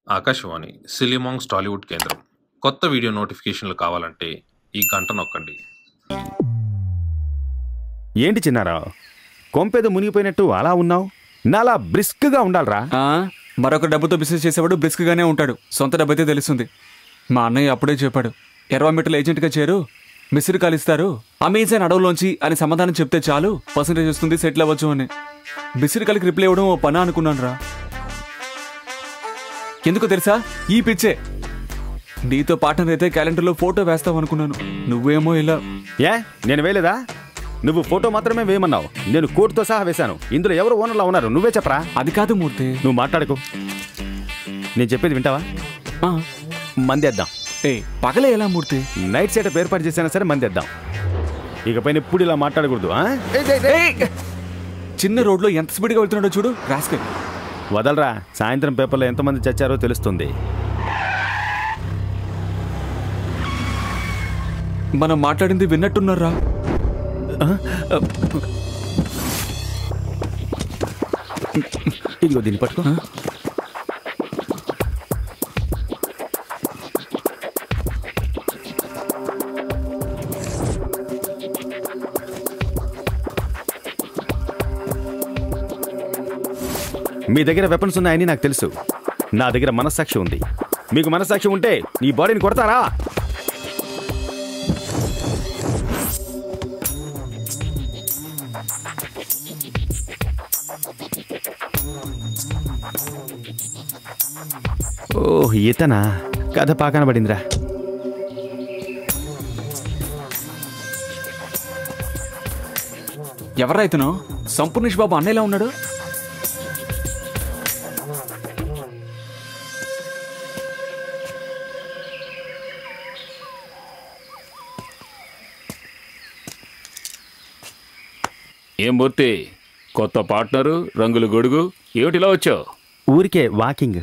ఆకాశవాణి సిలిమాంగ్స్ టాలీవుడ్ కేంద్రం కొత్త వీడియో నోటిఫికేషన్లు కావాలంటే ఈ గంట నొక్కండి ఏంటి చిన్నారావు కొంపేదో మునిగిపోయినట్టు అలా ఉన్నావు నాలా బ్రిస్క్గా ఉండాలరా ఆ, మరొక డబ్బుతో బిజినెస్ చేసేవాడు బ్రిస్క్గానే ఉంటాడు సొంత డబ్బు అయితే తెలుస్తుంది మా అన్నయ్య అప్పుడే చెప్పాడు ఎర్ర మీటర్ల ఏజెంట్గా చేరు మిస్సిరి కాల్ ఇస్తారు అమెజాన్ అడవులోంచి అని సమాధానం చెప్తే చాలు పర్సంటేజ్ వస్తుంది సెటిల్ అవ్వచ్చు అని మిస్సిరి కాలికి రిప్లై ఇవ్వడం ఓ పనా అనుకున్నాను రా ఎందుకు తెలుసా ఈ పిచ్చే నీతో పార్ట్నర్ అయితే క్యాలెండర్లో ఫోటో వేస్తావు అనుకున్నాను నువ్వేమో ఇలా ఏ నేను వేయలేదా నువ్వు ఫోటో మాత్రమే వేయమన్నావు నేను కోటుతో సహా వేశాను ఇందులో ఎవరు ఓనర్లా ఉన్నారు నువ్వే చెప్పరా అది కాదు మూర్తి నువ్వు మాట్లాడకు నేను చెప్పేది వింటావా ఆ, మందేద్దాం ఏ పగలే ఎలా మూర్తి నైట్ సెటప్ ఏర్పాటు చేసినా సరే మందేద్దాం ఇకపైన ఎప్పుడు ఇలా మాట్లాడకూడదు ఆ? ఏయ్! చిన్న రోడ్లో ఎంత స్పీడ్గా వెళ్తున్నాడో చూడు రాస్కెల్ వదలరా సాయంత్రం పేపర్లో ఎంతమంది చచ్చారో తెలుస్తుంది మనం మాట్లాడింది విన్నట్టున్నారా ఇదిగో దీన్ని పట్టుకో మీ దగ్గర వెపన్స్ ఉన్నాయని నాకు తెలుసు నా దగ్గర మనస్సాక్షి ఉంది మీకు మనస్సాక్షి ఉంటే ఈ బాడీని కొడతారా ఓ ఇతనా కథ పాకన పడిందిరా ఎవరా ఇతను సంపూర్ణేష్ బాబు అన్నయ్యలా ఉన్నాడు ఏం మూర్తి కొత్త పార్ట్నరు రంగులు గొడుగు ఏమిటిలా వచ్చావు ఊరికే వాకింగ్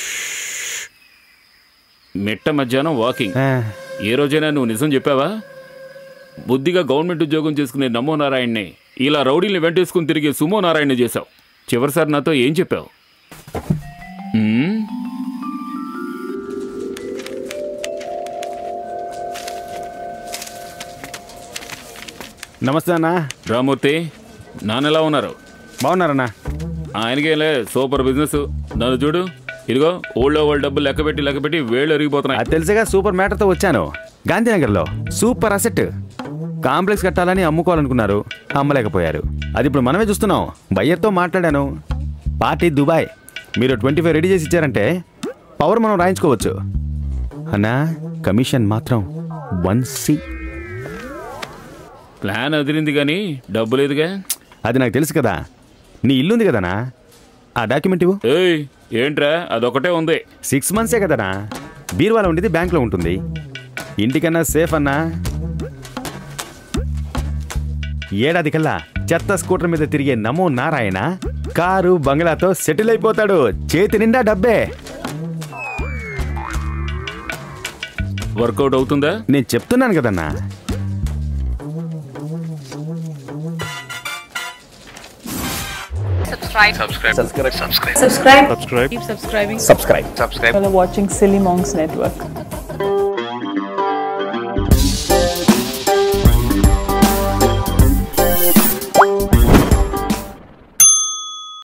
మిట్ట మధ్యాహ్నం వాకింగ్ ఆ, ఏ రోజైనా నువ్వు నిజం చెప్పావా బుద్ధిగా గవర్నమెంట్ ఉద్యోగం చేసుకునే నమో నారాయణని ఇలా రౌడీల్ని వెంటేసుకుని తిరిగే సుమో నారాయణని చేశావు చివరిసారి నాతో ఏం చెప్పావు ఉమ్, నమస్తే అన్నా రామూర్తి నాన్నెలా ఉన్నారు బాగున్నారన్నా ఆయనకేలే సూపర్ బిజినెస్ నన్ను చూడు ఇదిగో ఓల్డ్ ఓల్డ్ డబ్బులు లెక్కబెట్టి లెక్కబెట్టి వేళ్ళు ఎరిగిపోతున్నాయి అది తెలిసగా సూపర్ మ్యాటర్తో వచ్చాను గాంధీనగర్లో సూపర్ అసెట్ కాంప్లెక్స్ కట్టాలని అమ్ముకోవాలనుకున్నారు అమ్మలేకపోయారు అది ఇప్పుడు మనమే చూస్తున్నాం బయ్యర్తో మాట్లాడాను పార్టీ దుబాయ్ మీరు ట్వంటీ ఫైవ్ రెడీ చేసి ఇచ్చారంటే పవర్ మనం రాయించుకోవచ్చు అన్నా కమిషన్ మాత్రం వన్ సి ప్లాన్ అదిరింది కానీ డబ్బు లేదుగా అది నాకు తెలుసు కదా నీ ఇల్లుంది కదనా ఆ డాక్యుమెంట్ ఇవ్వు ఏయ్ ఏంట్రా అదొకటే ఉంది సిక్స్ మంత్సే కదనా బీరువాలో ఉండేది బ్యాంక్లో ఉంటుంది ఇంటికన్నా సేఫ్ అన్నా ఏడాది కల్లా చెత్త స్కూటర్ మీద తిరిగే నమో నారాయణ కారు బంగ్లాతో సెటిల్ అయిపోతాడు చేతి నిండా డబ్బే వర్కౌట్ అవుతుందా నేను చెప్తున్నాను కదన్నా subscribe subscribe subscribe keep subscribing subscribe You're watching silly monks network